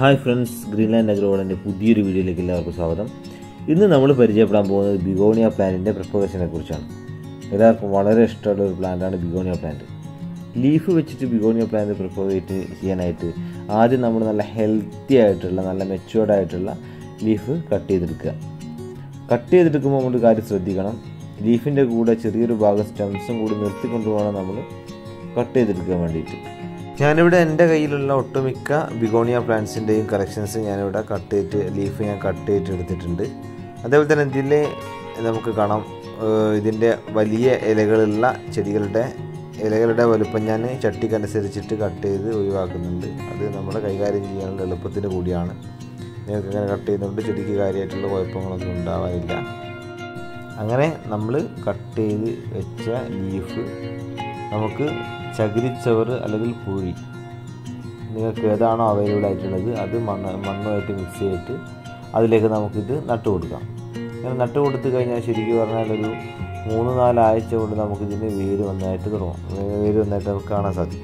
hi friends Greenland അഗ്രോവളിൻ്റെ പുതിയൊരു വീഡിയോയിലേക്ക് എല്ലാവർക്കും സ്വാഗതം ഇന്ന് നമ്മൾ പരിചയപ്പെടാൻ പോകുന്നത് ബിഗോണിയ പ്ലാന്റിൻ്റെ പ്രൊപ്പഗേഷനെ കുറിച്ചാണ് എല്ലാവർക്കും വളരെ ഇഷ്ടമുള്ള ഒരു പ്ലാന്റാണ് ബിഗോണിയ പ്ലാന്റ് ലീഫ് വെച്ചിട്ട് ബിഗോണിയ പ്ലാന്റ് പ്രൊപ്പഗേറ്റ് ചെയ്യാനായിട്ട് ആദ്യം നമ്മൾ നല്ല ഹെൽത്തി ആയിട്ടുള്ള നല്ല മെച്ചുവേർഡ് ആയിട്ടുള്ള ലീഫ് കട്ട് ചെയ്തെടുക്കുക കട്ട് ചെയ്തെടുക്കുമ്പോൾ നമ്മൾ ഒരു കാര്യം ശ്രദ്ധിക്കണം ലീഫിൻ്റെ കൂടെ ചെറിയൊരു ഭാഗം സ്റ്റെംസും കൂടി നിർത്തിക്കൊണ്ട് വേണം നമ്മൾ കട്ട് ചെയ്തെടുക്കാൻ വേണ്ടിയിട്ട് ഞാനിവിടെ എൻ്റെ കയ്യിലുള്ള ഒട്ടുമിക്ക ബിഗോണിയ പ്ലാന്റ്സിൻ്റെയും കളക്ഷൻസ് ഞാനിവിടെ കട്ട് ചെയ്തിട്ട് ലീഫ് ഞാൻ കട്ട് ചെയ്തിട്ട് എടുത്തിട്ടുണ്ട് അതേപോലെ തന്നെ ഇതിൽ നമുക്ക് കാണാം ഏഹ് ഇതിൻ്റെ വലിയ ഇലകളുള്ള ചെടികളുടെ ഇലകളുടെ വലുപ്പം ഞാൻ ചട്ടിക്കനുസരിച്ചിട്ട് കട്ട് ചെയ്ത് ഒഴിവാക്കുന്നുണ്ട് അത് നമ്മൾ കൈകാര്യം ചെയ്യാനുള്ള എളുപ്പത്തിന് കൂടിയാണ് നിങ്ങൾക്ക് ഇങ്ങനെ കട്ട് ചെയ്യുന്നതുകൊണ്ട് ചെടിക്ക് കാര്യമായിട്ടുള്ള കുഴപ്പങ്ങളൊന്നും ഉണ്ടാവാനില്ല അങ്ങനെ നമ്മൾ കട്ട് ചെയ്ത് വെച്ച ലീഫ് നമുക്ക് ചകിരിച്ചവറ് അല്ലെങ്കിൽ പൂഴി നിങ്ങൾക്ക് ഏതാണോ അവൈലബിൾ ആയിട്ടുള്ളത് അത് മണ്ണ് മണ്ണുമായിട്ട് മിക്സ് ചെയ്തിട്ട് അതിലേക്ക് നമുക്കിത് നട്ടു കൊടുക്കാം അങ്ങനെ നട്ടു കൊടുത്തു കഴിഞ്ഞാൽ ശരിക്കും പറഞ്ഞാൽ ഒരു മൂന്ന് നാലാഴ്ച കൊണ്ട് നമുക്കിതിന് വേര് വന്നായിട്ട് തുടങ്ങും വേര് വന്നായിട്ട് നമുക്ക് കാണാൻ സാധിക്കും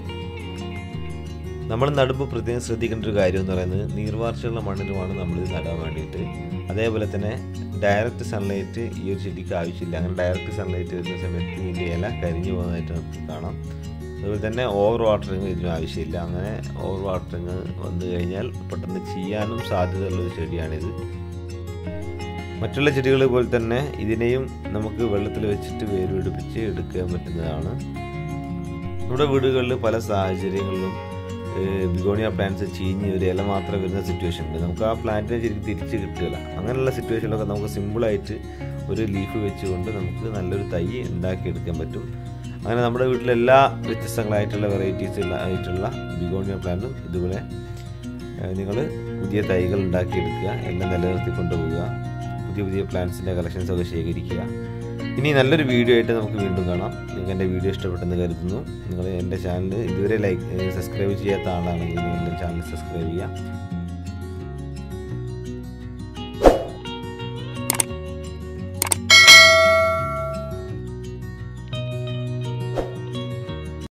നമ്മൾ നടുമ്പോൾ പ്രത്യേകം ശ്രദ്ധിക്കേണ്ട ഒരു കാര്യം എന്ന് പറയുന്നത് നീർവാർച്ചയുള്ള മണ്ണിലുമാണ് നമ്മൾ ഇത് നടാൻ വേണ്ടിയിട്ട് അതേപോലെ തന്നെ ഡയറക്റ്റ് സൺലൈറ്റ് ഈ ഒരു ചെടിക്ക് ആവശ്യമില്ല അങ്ങനെ ഡയറക്റ്റ് സൺലൈറ്റ് വരുന്ന സമയത്ത് ഇതിൻ്റെ ഇല കരിഞ്ഞു പോകുന്നതായിട്ട് നമുക്ക് കാണാം അതുപോലെ തന്നെ ഓവർ വാട്ടറിങ് ഇതിനും ആവശ്യമില്ല അങ്ങനെ ഓവർ വാട്ടറിങ് വന്നു കഴിഞ്ഞാൽ പെട്ടെന്ന് ചെയ്യാനും സാധ്യതയുള്ള ഒരു ചെടിയാണിത് മറ്റുള്ള ചെടികൾ പോലെ തന്നെ ഇതിനെയും നമുക്ക് വെള്ളത്തിൽ വെച്ചിട്ട് വേര് പിടിപ്പിച്ച് എടുക്കാൻ പറ്റുന്നതാണ് നമ്മുടെ വീടുകളിൽ പല സാഹചര്യങ്ങളിലും ബിഗോണിയ പ്ലാന്റ്സ് ചീഞ്ഞ് ഒരു ഇല മാത്രം വരുന്ന സിറ്റുവേഷൻ ഉണ്ട് നമുക്ക് ആ പ്ലാന്റിനെ ശരിക്കും തിരിച്ച് കിട്ടുകയില്ല അങ്ങനെയുള്ള സിറ്റുവേഷനിലൊക്കെ നമുക്ക് സിമ്പിളായിട്ട് ഒരു ലീഫ് വെച്ചുകൊണ്ട് നമുക്ക് നല്ലൊരു തൈ ഉണ്ടാക്കിയെടുക്കാൻ പറ്റും അങ്ങനെ നമ്മുടെ വീട്ടിലെല്ലാ വ്യത്യസ്തങ്ങളായിട്ടുള്ള വെറൈറ്റീസ് ആയിട്ടുള്ള ബിഗോണിയ പ്ലാന്റും ഇതുപോലെ നിങ്ങൾ പുതിയ തൈകൾ ഉണ്ടാക്കിയെടുക്കുക എല്ലാം നിലനിർത്തി കൊണ്ടുപോവുക പുതിയ പുതിയ പ്ലാന്റ്സിൻ്റെ കളക്ഷൻസ് ഒക്കെ ശേഖരിക്കുക ഇനി നല്ലൊരു വീഡിയോ ആയിട്ട് നമുക്ക് വീണ്ടും കാണാം നിങ്ങൾക്ക് എൻ്റെ വീഡിയോ ഇഷ്ടപ്പെട്ടെന്ന് കരുതുന്നു നിങ്ങൾ എൻ്റെ ചാനൽ ഇതുവരെ ലൈക്ക് സബ്സ്ക്രൈബ് ചെയ്യാത്ത ആളാണെങ്കിൽ നിങ്ങൾ എൻ്റെ ചാനൽ സബ്സ്ക്രൈബ് ചെയ്യുക